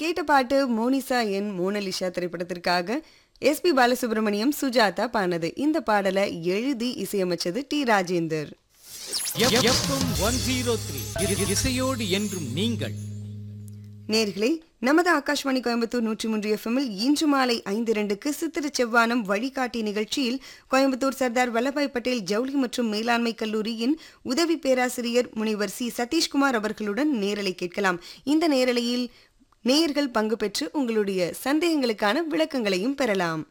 கேட்ட பாட்டு மோனிசா என் மோனலிஷா திரைப்படத்திற்காக எஸ்பி பாலசுப்ரமணியம் சுஜாதா பானது இந்த பாடலை எழுதி இசையமைச்சது T Rajendar FM one zero three இசையோடு என்றும் நீங்கள் நேர்களே நமது ஆகாஷ்வாணி கோயம்புத்தூர் நூற்றி மூன்று எஃப்எம்மில் இன்று மாலை ஐந்து இரண்டுக்கு சித்திர செவ்வானம் வழிகாட்டி நிகழ்ச்சியில் கோயம்புத்தூர் சர்தார் வல்லபாய் பட்டேல் ஜவுளி மற்றும் மேலாண்மை கல்லூரியின் உதவி பேராசிரியர் முனைவர் சி சதீஷ்குமார் அவர்களுடன் நேரலை கேட்கலாம் இந்த நேரலையில் நேயர்கள் பங்கு பெற்று உங்களுடைய சந்தேகங்களுக்கான விளக்கங்களையும் பெறலாம்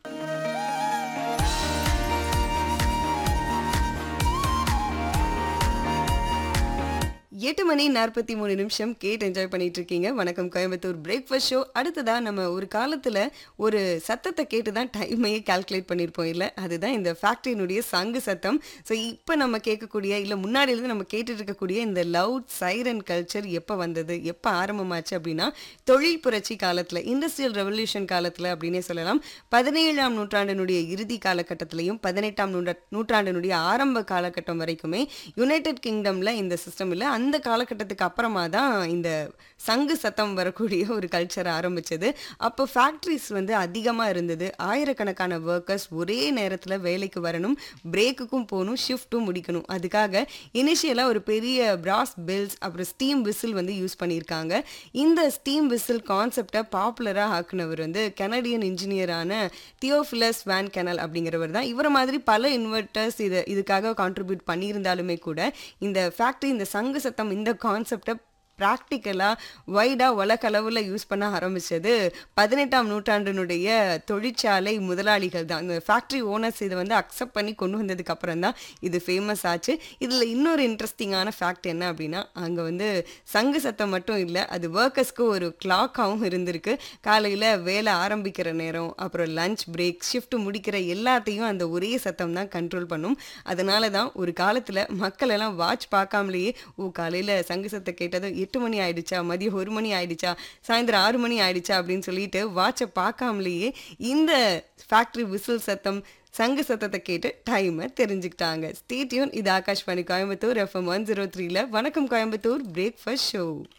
எட்டு மணி நாற்பத்தி மூணு நிமிஷம் கேட்டு என்ஜாய் பண்ணிட்டு இருக்கீங்க வணக்கம் கோயம்புத்தூர் பிரேக்ஃபாஸ்ட் ஷோ அடுத்ததா நம்ம ஒரு காலத்துல ஒரு சத்தத்தை கேட்டு தான் டைமையே கால்குலேட் பண்ணியிருப்போம் இல்லை அதுதான் இந்த ஃபேக்டரியினுடைய சங்கு சத்தம் ஸோ இப்போ நம்ம கேட்கக்கூடிய இல்லை முன்னாடியிலேருந்து நம்ம கேட்டுட்டு இருக்கக்கூடிய இந்த லவுட் சைரன் கல்ச்சர் எப்போ வந்தது எப்போ ஆரம்பமாச்சு அப்படின்னா தொழில் புரட்சி காலத்தில் இண்டஸ்ட்ரியல் ரெவல்யூஷன் காலத்தில் அப்படின்னே சொல்லலாம் பதினேழாம் நூற்றாண்டினுடைய இறுதி காலகட்டத்திலையும் பதினெட்டாம் நூற்ற நூற்றாண்டினுடைய ஆரம்ப காலகட்டம் வரைக்குமே யுனைடெட் கிங்டம்ல இந்த சிஸ்டம் இல்லை அந்த காலகட்டத்துக்கு அப்புறமா தான் இந்த சங்கு சத்தம் வரக்கூடிய ஒரு கல்ச்சர் ஆரம்பிச்சது அப்போ ஃபேக்ட்ரிஸ் வந்து அதிகமாக இருந்தது ஆயிரக்கணக்கான ஒர்க்கர்ஸ் ஒரே நேரத்தில் வேலைக்கு வரணும் பிரேக்குக்கும் போகணும் ஷிஃப்ட்டும் முடிக்கணும் அதுக்காக இனிஷியலாக ஒரு பெரிய பிராஸ் பில்ஸ் அப்புறம் ஸ்டீம் விசில் வந்து யூஸ் பண்ணியிருக்காங்க இந்த ஸ்டீம் விசில் கான்செப்டை பாப்புலராக ஆக்குனவர் வந்து கனடியன் இன்ஜினியரான தியோஃபிலஸ் வேன் கெனல் அப்படிங்கிறவர் தான் இவரை மாதிரி பல இன்வெர்டர்ஸ் இது இதுக்காக கான்ட்ரிபியூட் பண்ணியிருந்தாலுமே கூட இந்த ஃபேக்ட்ரி இந்த சங்கு சத்தம் இந்த கான்செப்டை ப்ராக்டிக்கலாக வைடாக உலகளவில் யூஸ் பண்ண ஆரம்பித்தது பதினெட்டாம் நூற்றாண்டினுடைய தொழிற்சாலை முதலாளிகள் தான் இந்த ஃபேக்ட்ரி ஓனர்ஸ் இதை வந்து அக்செப்ட் பண்ணி கொண்டு வந்ததுக்கு அப்புறம் தான் இது ஃபேமஸ் ஆச்சு இதில் இன்னொரு இன்ட்ரெஸ்டிங்கான ஃபேக்ட் என்ன அப்படின்னா அங்கே வந்து சங்கு சத்தம் மட்டும் இல்லை அது ஒர்க்கர்ஸ்க்கு ஒரு கிளாக்காகவும் இருந்திருக்கு காலையில் வேலை ஆரம்பிக்கிற நேரம் அப்புறம் லஞ்ச் பிரேக் ஷிஃப்ட் முடிக்கிற எல்லாத்தையும் அந்த ஒரே சத்தம் தான் கண்ட்ரோல் பண்ணும் அதனால தான் ஒரு காலத்தில் மக்கள் எல்லாம் வாட்ச் பார்க்காமலேயே ஓ காலையில் சங்கு சத்தம் கேட்டதும் எட்டு மணி ஆயிடுச்சா மதியம் ஒரு மணி ஆயிடுச்சா சாயந்தரம் ஆறு மணி ஆயிடுச்சா அப்படின்னு சொல்லிட்டு வாட்சை பார்க்காமலேயே இந்த ஃபேக்ட்ரி விசில் சத்தம் சங்கு சத்தத்தை கேட்டு டைமை தெரிஞ்சுக்கிட்டாங்க ஸ்டேட்யூன் இது Akashvani Coimbatore FM one zero த்ரீல வணக்கம் கோயம்புத்தூர் பிரேக்ஃபாஸ்ட் ஷோ